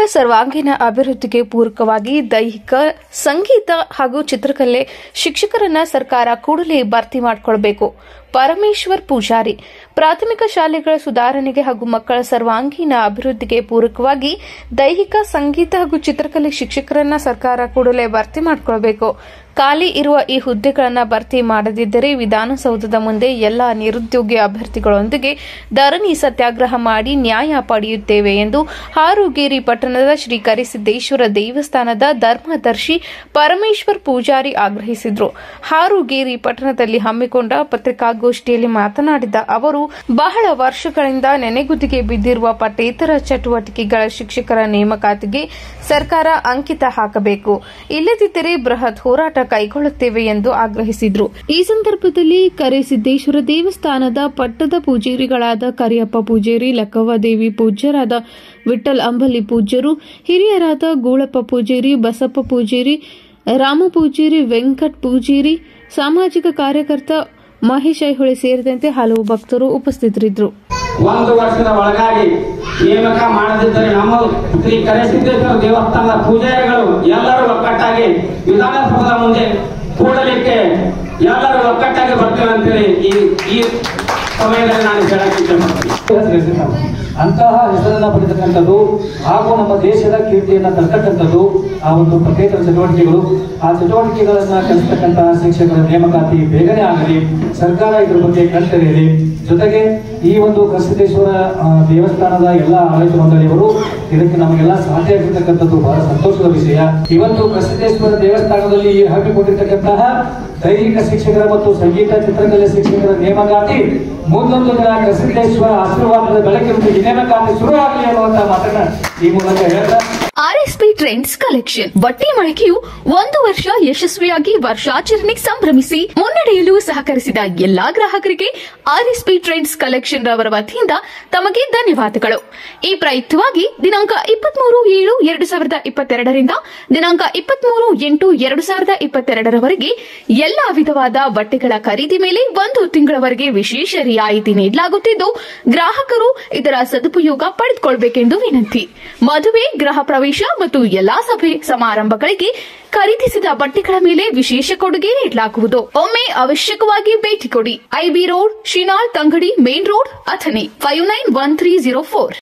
ಸರ್ವಾಂಗೀಣ ಅಭಿವೃದ್ಧಿಗೆ ಪೂರಕವಾಗಿ ದೈಹಿಕ ಸಂಗೀತ ಹಾಗೂ ಚಿತ್ರಕಲೆ ಶಿಕ್ಷಕರನ್ನ ಸರ್ಕಾರ ಕೂಡಲೇ ಭರ್ತಿ ಮಾಡಿಕೊಳ್ಬೇಕು ಪರಮೇಶ್ವರ್ ಪೂಜಾರಿ ಪ್ರಾಥಮಿಕ ಶಾಲೆಗಳ ಸುಧಾರಣೆಗೆ ಹಾಗೂ ಮಕ್ಕಳ ಸರ್ವಾಂಗೀಣ ಅಭಿವೃದ್ಧಿಗೆ ಪೂರಕವಾಗಿ ದೈಹಿಕ ಸಂಗೀತ ಹಾಗೂ ಚಿತ್ರಕಲೆ ಶಿಕ್ಷಕರನ್ನ ಸರ್ಕಾರ ಕೂಡಲೇ ಭರ್ತಿ ಮಾಡಿಕೊಳ್ಬೇಕು ಖಾಲಿ ಇರುವ ಈ ಹುದ್ದೆಗಳನ್ನು ಭರ್ತಿ ಮಾಡದಿದ್ದರೆ ವಿಧಾನಸೌಧದ ಮುಂದೆ ಎಲ್ಲ ನಿರುದ್ಯೋಗಿ ಅಭ್ಯರ್ಥಿಗಳೊಂದಿಗೆ ಧರಣಿ ಸತ್ಯಾಗ್ರಹ ಮಾಡಿ ನ್ಯಾಯ ಪಡೆಯುತ್ತೇವೆ ಎಂದು ಹಾರುಗೇರಿ ಪಟ್ಟಣದ ಶ್ರೀ ಕರಿಸಿದ್ದೇಶ್ವರ ದೇವಸ್ಥಾನದ ಧರ್ಮದರ್ಶಿ ಪರಮೇಶ್ವರ್ ಪೂಜಾರಿ ಆಗ್ರಹಿಸಿದರು ಹಾರುಗೇರಿ ಪಟ್ಟಣದಲ್ಲಿ ಹಮ್ಮಿಕೊಂಡ ಪತ್ರಿಕಾಗೋಷ್ಠಿಯಲ್ಲಿ ಮಾತನಾಡಿದ ಅವರು ಬಹಳ ವರ್ಷಗಳಿಂದ ನೆನೆಗುದಿಗೆ ಬಿದ್ದಿರುವ ಪಠ್ಯೇತರ ಚಟುವಟಿಕೆಗಳ ಶಿಕ್ಷಕರ ನೇಮಕಾತಿಗೆ ಸರ್ಕಾರ ಅಂಕಿತ ಹಾಕಬೇಕು ಇಲ್ಲದಿದ್ದರೆ ಬೃಹತ್ ಹೋರಾಟ ಕೈಗೊಳ್ಳುತ್ತೇವೆ ಎಂದು ಆಗ್ರಹಿಸಿದರು ಈ ಸಂದರ್ಭದಲ್ಲಿ ಕರೆಸಿದ್ದೇಶ್ವರ ದೇವಸ್ಥಾನದ ಪಟ್ಟದ ಪೂಜಾರಿಗಳಾದ ಕರಿಯಪ್ಪ ಪೂಜಾರಿ ಲಕ್ಕವ್ವದೇವಿ ಪೂಜ್ಯರಾದ ವಿಠಲ್ ಅಂಬಲಿ ಪೂಜ್ಯರು ಹಿರಿಯರಾದ ಗೂಳಪ್ಪ ಪೂಜಾರಿ ಬಸಪ್ಪ ಪೂಜಾರಿ ರಾಮ ಪೂಜಾರಿ ವೆಂಕಟ್ ಪೂಜಾರಿ ಸಾಮಾಜಿಕ ಕಾರ್ಯಕರ್ತ ಮಹೇಶ್ ಐಹೊಳೆ ಸೇರಿದಂತೆ ಹಲವು ಭಕ್ತರು ಉಪಸ್ಥಿತರಿದ್ದರು ಒಂದು ವರ್ಷದ ಒಳಗಾಗಿ ನೇಮಕ ಮಾಡದಿದ್ದರೆ ನಮ್ಮ ಶ್ರೀ ಕರೆಸಿದ್ದೇಶ್ವರ ದೇವಸ್ಥಾನದ ಪೂಜಾರಿಗಳು ಎಲ್ಲರೂ ಒಕ್ಕಟ್ಟಾಗಿ ವಿಧಾನಸೌಧದ ಮುಂದೆ ಕೂಡಲಿಕ್ಕೆ ಎಲ್ಲರೂ ಒಕ್ಕಟ್ಟಾಗಿ ಬರ್ತೇವೆ ಅಂತೇಳಿ ಈ ಈ ಸಮಯದಲ್ಲಿ ನಾನು ಹೇಳಕ್ಕೆ ಇಷ್ಟಪಡ್ತೀನಿ ಹೆಸರಿಸಿದ್ದಾನೆ. ಅಂತಹ ಹೆಸರನ್ನ ಪಡೆತಕ್ಕಂಥದ್ದು ಹಾಗೂ ನಮ್ಮ ದೇಶದ ಕೀರ್ತಿಯನ್ನ ತರ್ತಕ್ಕಂಥದ್ದು ಆ ಒಂದು ಪಠ್ಯೇತರ ಚಟುವಟಿಕೆಗಳು ಆ ಚಟುವಟಿಕೆಗಳನ್ನ ಕಲಿಸ್ತಕ್ಕಂತಹ ಶಿಕ್ಷಕರ ನೇಮಕಾತಿ ಬೇಗನೆ ಆಗಲಿ ಸರ್ಕಾರ ಇದ್ರ ಬಗ್ಗೆ ಕಣ್ತೆರೆಯಲಿ ಜೊತೆಗೆ ಈ ಒಂದು ಕಸಿದ್ದೇಶ್ವರ ಆ, ದೇವಸ್ಥಾನದ ಎಲ್ಲ ಆಡಳಿತ ಮಂಡಳಿಯವರು ಇದಕ್ಕೆ ನಮಗೆಲ್ಲ ಸಾಧ್ಯವಾಗಿರ್ತಕ್ಕಂಥದ್ದು ಬಹಳ ಸಂತೋಷದ ವಿಷಯ ಇವತ್ತು ಕಸಿದ್ದೇಶ್ವರ ದೇವಸ್ಥಾನದಲ್ಲಿ ಹಮ್ಮಿಕೊಂಡಿರ್ತಕ್ಕಂತಹ ದೈಹಿಕ ಶಿಕ್ಷಕರ ಮತ್ತು ಸಂಗೀತ ಚಿತ್ರಕಲೆ ಶಿಕ್ಷಕರ ನೇಮಕಾತಿ ಮುಂದೊಂದು ದಿನ ಕಸಿದ್ದೇಶ್ವರ ಆಶೀರ್ವಾದದ ಬೆಳಕಿನ ನೇಮಕಾತಿ ಶುರುವಾಗಲಿ ಅನ್ನುವಂತ ಮಾತನ್ನ ಈ ಮೂಲಕ ಹೇಳ್ತಾ ಆರ್ಎಸ್ಪಿ ಟ್ರೆಂಡ್ಸ್ ಕಲೆಕ್ಷನ್ ಬಟ್ಟೆ ಮಳಿಗೆಯು ಒಂದು ವರ್ಷ ಯಶಸ್ವಿಯಾಗಿ ವರ್ಷಾಚರಣೆ ಸಂಭ್ರಮಿಸಿ ಮುನ್ನಡೆಯಲು ಸಹಕರಿಸಿದ ಎಲ್ಲಾ ಗ್ರಾಹಕರಿಗೆ ಆರ್ಎಸ್ಪಿ ಟ್ರೆಂಡ್ಸ್ ಕಲೆಕ್ಷನ್ ರವರ ವತಿಯಿಂದ ತಮಗೆ ಧನ್ಯವಾದಗಳು ಈ ಪ್ರಯುಕ್ತವಾಗಿ ದಿನಾಂಕ ಇಪ್ಪತ್ಮೂರು ಏಳು ಎರಡು ಸಾವಿರದ ಇಪ್ಪತ್ತೆರಡರಿಂದ ದಿನಾಂಕ ಇಪ್ಪತ್ಮೂರು ಎಂಟು ಎರಡು ಸಾವಿರದ ಇಪ್ಪತ್ತೆರಡರವರೆಗೆ ಎಲ್ಲಾ ವಿಧವಾದ ಬಟ್ಟೆಗಳ ಖರೀದಿ ಮೇಲೆ ಒಂದು ತಿಂಗಳವರೆಗೆ ವಿಶೇಷ ರಿಯಾಯಿತಿ ನೀಡಲಾಗುತ್ತಿದ್ದು ಗ್ರಾಹಕರು ಇದರ ಸದುಪಯೋಗ ಪಡೆದುಕೊಳ್ಳಬೇಕೆಂದು ವಿನಂತಿ ಮದುವೆ ಗೃಹ ಪ್ರವೇಶ ಮತ್ತು ಎಲ್ಲಾ ಸಭೆ ಸಮಾರಂಭಗಳಿಗೆ ಖರೀದಿಸಿದ ಬಟ್ಟೆಗಳ ಮೇಲೆ ವಿಶೇಷ ಕೊಡುಗೆ ನೀಡಲಾಗುವುದು ಒಮ್ಮೆ ಅವಶ್ಯಕವಾಗಿ ಭೇಟಿ ಕೊಡಿ IB road Shinal Tangadi main road Athani five nine one three zero four